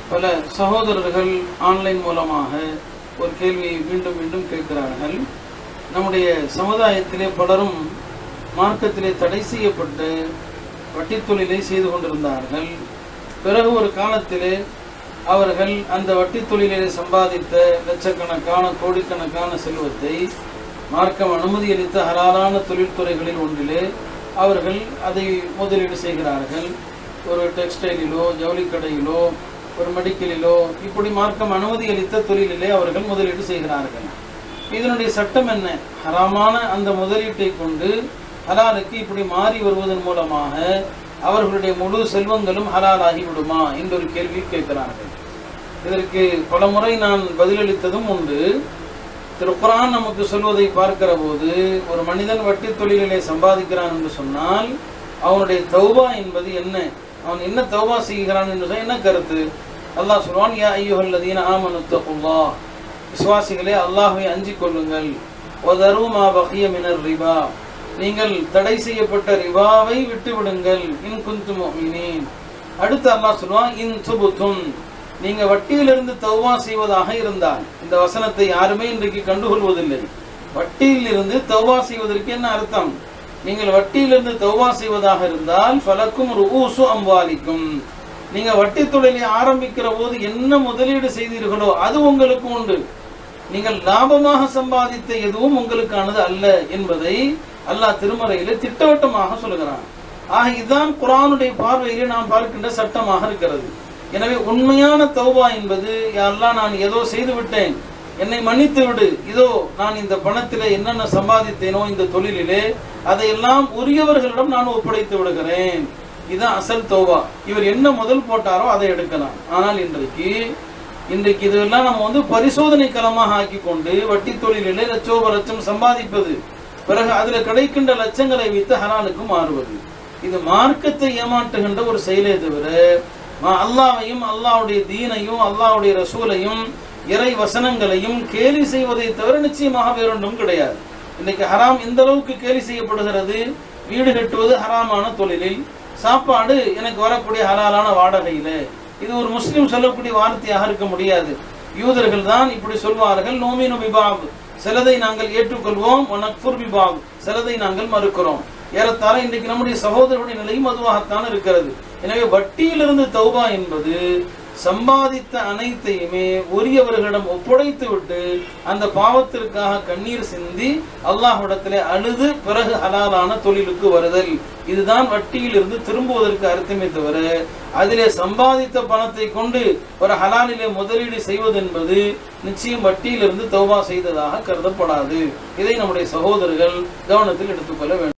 பல சகோதரர்கள் ஆன்லைன் மூலமாக ஒரு கேள்வியை மீண்டும் மீண்டும் கேட்கிறார்கள் நம்முடைய சமுதாயத்திலே பலரும் மார்க்கத்திலே தடை செய்யப்பட்டு வட்டித் தொழிலை செய்து கொண்டிருந்தார்கள் பிறகு ஒரு காலத்திலே அவர்கள் அந்த வட்டித் தொழிலிலே சம்பாதித்த லட்சக்கணக்கான கோடிக்கணக்கான செல்வத்தை மார்க்கம் அனுமதி அளித்த ஹலாலான தொழில்துறைகளில் ஒன்றிலே அவர்கள் அதை முதலீடு செய்கிறார்கள் ஒரு டெக்ஸ்டைலிலோ ஜவுளி கடையிலோ ஒரு மெடிக்கலிலோ இப்படி மார்க்கம் அனுமதி அளித்த தொழிலிலே அவர்கள் முதலீடு செய்கிறார்கள் இதனுடைய சட்டம் என்ன ஹராமான அந்த முதலீட்டை கொண்டு ஹலாலுக்கு இப்படி மாறி வருவதன் மூலமாக அவர்களுடைய முழு செல்வங்களும் ஹலால் ஆகிவிடுமா என்ற ஒரு கேள்வி கேட்கிறார்கள் இதற்கு பலமுறை நான் பதிலளித்ததும் உண்டு திரு குரான் நமக்கு சொல்வதை பார்க்கிற போது ஒரு மனிதன் வட்டி தொழிலிலே சம்பாதிக்கிறான் என்று சொன்னால் அவனுடைய தௌபா என்பது என்ன அவன் என்ன தௌபா செய்கிறான் என்று சொன்னால் என்ன கருத்து அல்லாஹ் சொல்வான் யா ஐயுஹல்லதீன ஆமனு தகுல்லாஹ் விசுவாசிகளே அல்லாஹ்வை அஞ்சிக் கொள்ளுங்கள் ஒதரு மா பகிய மினர் ரிபா நீங்கள் தடை செய்யப்பட்ட ரிபாவை விட்டு விடுங்கள் இன் குந்து முஃமினீன் அடுத்து அல்லாஹ் சொல்வான் இன் சுபுத்தும் நீங்க வட்டியிலிருந்து தௌபா செய்வதாக இருந்தால் இந்த வசனத்தை யாருமே இன்றைக்கு கண்டுகொள்வதில்லை வட்டியில் இருந்து தௌபா செய்வதற்கு என்ன அர்த்தம் நீங்கள் வட்டியிலிருந்து தௌபா செய்வதாக இருந்தால் ஃபலக்கும் ருஊசு அம்வாலிக்கும் நீங்க வட்டி தொழிலை ஆரம்பிக்கிற போது என்ன முதலீடு செய்தீர்களோ அது உங்களுக்கு உண்டு நீங்கள் லாபமாக சம்பாதித்த எதுவும் உங்களுக்கானது அல்ல என்பதை அல்லாஹ் திருமறையில திட்டவட்டமாக சொல்லுகிறான் ஆக இதுதான் குரானுடைய பார்வையிலே நாம் பார்க்கின்ற சட்டமாக இருக்கிறது எனவே உண்மையான தௌபா என்பது யாரெல்லாம் நான் ஏதோ செய்து விட்டேன் என்னை மன்னித்து விடு இதோ நான் இந்த பணத்திலே என்னென்ன சம்பாதித்தேனோ இந்த தொழிலிலே அதையெல்லாம் உரியவர்களிடம் நான் ஒப்படைத்து விடுகிறேன் இதுதான் அசல் தௌபா இவர் என்ன முதல் போட்டாரோ அதை எடுக்கலாம் ஆனால் இன்றைக்கு இன்றைக்கு இதெல்லாம் நம்ம வந்து பரிசோதனை களமாக ஆக்கி கொண்டு வட்டி தொழிலிலே லட்சோப லட்சம் சம்பாதிப்பது பிறகு அதுல கிடைக்கின்ற லட்சங்களை வைத்து ஹலாலுக்கு மாறுவது இது மார்க்கத்தை ஏமாற்றுகின்ற ஒரு செயலே தவிர மா- அல்லாஹ்வையும் அல்லாஹ்வுடைய தீனையும் அல்லாஹ்வுடைய ரசூலையும் இறை வசனங்களையும் கேலி செய்வதை தவிர நிச்சயமாக வேறொன்றும் கிடையாது இன்னைக்கு ஹராம் இந்த அளவுக்கு கேலி செய்யப்படுகிறது வீடு கட்டுவது ஹராமான தொழிலில் சாப்பாடு எனக்கு வரக்கூடிய ஹலாலான வாடகையில இது ஒரு முஸ்லிம் சொல்லக்கூடிய வார்த்தையாக இருக்க முடியாது யூதர்கள் தான் இப்படி சொல்வார்கள் நோமினு பிபாப் சிலதை நாங்கள் ஏற்றுக்கொள்வோம் நக்ஃபுர் பிபாப் சிலதை நாங்கள் மறுக்கிறோம் ஏறத்தாழ இன்றைக்கு நம்முடைய சகோதரருடைய நிலையும் அதுவாகத்தான் இருக்கிறது எனவே வட்டியிலிருந்து தௌபா என்பது சம்பாதித்த அனைத்தையுமே உரியவர்களிடம் ஒப்படைத்து விட்டு அந்த பாவத்திற்காக கண்ணீர் சிந்தி அல்லாஹ்விடத்திலே அழுது பிறகு ஹலாலான தொழிலுக்கு வருதல் இதுதான் வட்டியிலிருந்து திரும்புவதற்கு அர்த்தமே தவிர அதிலே சம்பாதித்த பணத்தை கொண்டு ஒரு ஹலாலிலே முதலீடு செய்வது என்பது நிச்சயம் வட்டியிலிருந்து தௌபா செய்ததாக கருதப்படாது இதை நம்முடைய சகோதரர்கள் கவனத்தில் எடுத்துக்கொள்ள வேண்டும்